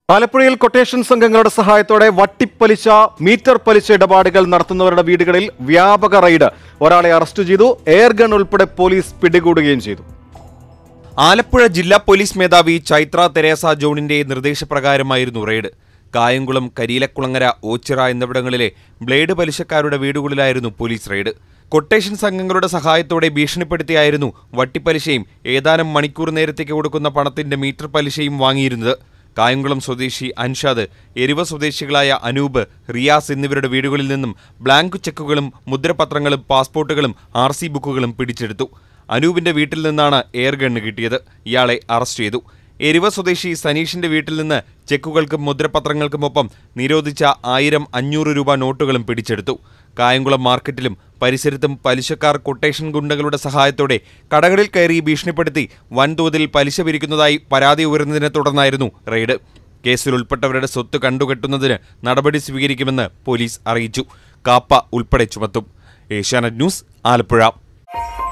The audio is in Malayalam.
ആലപ്പുഴയിൽ കൊട്ടേഷൻ സംഘങ്ങളുടെ സഹായത്തോടെ വട്ടിപ്പലിശ മീറ്റർ പലിശ ഇടപാടുകൾ നടത്തുന്നവരുടെ വീടുകളിൽ വ്യാപക റെയ്ഡ് ഒരാളെ അറസ്റ്റ് ചെയ്തു എയർഗൺ ഉൾപ്പെടെ പോലീസ് പിടികൂടുകയും ചെയ്തു ആലപ്പുഴ ജില്ലാ പോലീസ് മേധാവി ചൈത്ര തെരേസ ജോണിന്റെ നിർദ്ദേശപ്രകാരമായിരുന്നു റെയ്ഡ് കായംകുളം കരിയിലക്കുളങ്ങര ഓച്ചിറ എന്നിവിടങ്ങളിലെ ബ്ലേഡ് പലിശക്കാരുടെ വീടുകളിലായിരുന്നു പോലീസ് റെയ്ഡ് കൊട്ടേഷൻ സംഘങ്ങളുടെ സഹായത്തോടെ ഭീഷണിപ്പെടുത്തിയായിരുന്നു വട്ടിപ്പലിശയും ഏതാനും മണിക്കൂർ നേരത്തേക്ക് കൊടുക്കുന്ന പണത്തിന്റെ മീറ്റർ പലിശയും വാങ്ങിയിരുന്നത് കായംകുളം സ്വദേശി അൻഷാദ് എരിവ സ്വദേശികളായ അനൂപ് റിയാസ് എന്നിവരുടെ വീടുകളിൽ നിന്നും ബ്ലാങ്ക് ചെക്കുകളും മുദ്രപത്രങ്ങളും പാസ്പോർട്ടുകളും ആർ സി ബുക്കുകളും പിടിച്ചെടുത്തു അനൂപിന്റെ വീട്ടിൽ നിന്നാണ് എയർ ഗണ്ണ് കിട്ടിയത് ഇയാളെ അറസ്റ്റ് ചെയ്തു എരിവ സ്വദേശി സനീഷിന്റെ വീട്ടിൽ നിന്ന് ചെക്കുകൾക്കും മുദ്രപത്രങ്ങൾക്കുമൊപ്പം നിരോധിച്ച ആയിരം അഞ്ഞൂറ് രൂപ നോട്ടുകളും പിടിച്ചെടുത്തു കായംകുളം മാർക്കറ്റിലും പരിസരത്തും പലിശക്കാർ കൊട്ടേഷൻ ഗുണ്ടകളുടെ സഹായത്തോടെ കടകളിൽ കയറി ഭീഷണിപ്പെടുത്തി വൻതോതിൽ പലിശ പിരിക്കുന്നതായി പരാതി ഉയർന്നതിനെ തുടർന്നായിരുന്നു റെയ്ഡ് കേസിൽ ഉൾപ്പെട്ടവരുടെ സ്വത്ത് കണ്ടുകെട്ടുന്നതിന് നടപടി സ്വീകരിക്കുമെന്ന് പോലീസ് അറിയിച്ചു കാപ്പ ഉൾപ്പെടെ ചുമത്തും ഏഷ്യാനെറ്റ് ന്യൂസ് ആലപ്പുഴ